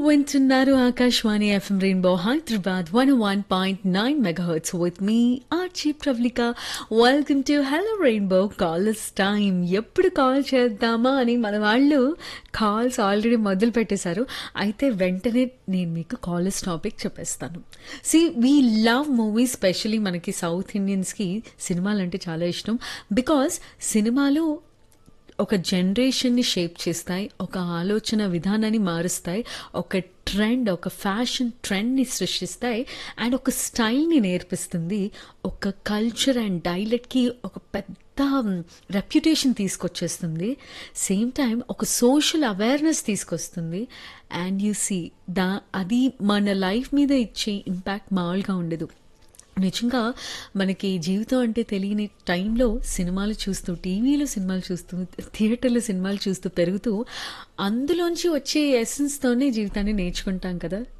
వింటున్నారు Akashvani FM rainbow Hyderabad one one point nine megahertz with మీ RJ Pravalika welcome to hello rainbow callers time ఎప్పుడు call చేద్దామా అని మన వాళ్ళు కాల్స్ ఆల్రెడీ మొదలు పెట్టేశారు అయితే వెంటనే నేను మీకు కాలర్స్ టాపిక్ చెప్పేస్తాను see we love movies specially మనకి సౌత్ ఇండియన్స్కి సినిమాలు అంటే చాలా ఇష్టం బికాస్ సినిమాలు ఒక జనరేషన్ని షేప్ చేస్తాయి ఒక ఆలోచన విధానాన్ని మారుస్తాయి ఒక ట్రెండ్ ఒక ఫ్యాషన్ ట్రెండ్ని సృష్టిస్తాయి అండ్ ఒక స్టైల్ని నేర్పిస్తుంది ఒక కల్చర్ అండ్ డైలెట్కి ఒక పెద్ద రెప్యుటేషన్ తీసుకొచ్చేస్తుంది సేమ్ టైం ఒక సోషల్ అవేర్నెస్ తీసుకొస్తుంది అండ్ యూ సీ దా అది మన లైఫ్ మీద ఇచ్చే ఇంపాక్ట్ మామూలుగా ఉండదు నిజంగా మనకి జీవితం అంటే తెలియని టైంలో సినిమాలు చూస్తూ టీవీలో సినిమాలు చూస్తూ థియేటర్లో సినిమాలు చూస్తూ పెరుగుతూ అందులోంచి వచ్చే ఎసెన్స్తోనే జీవితాన్ని నేర్చుకుంటాం కదా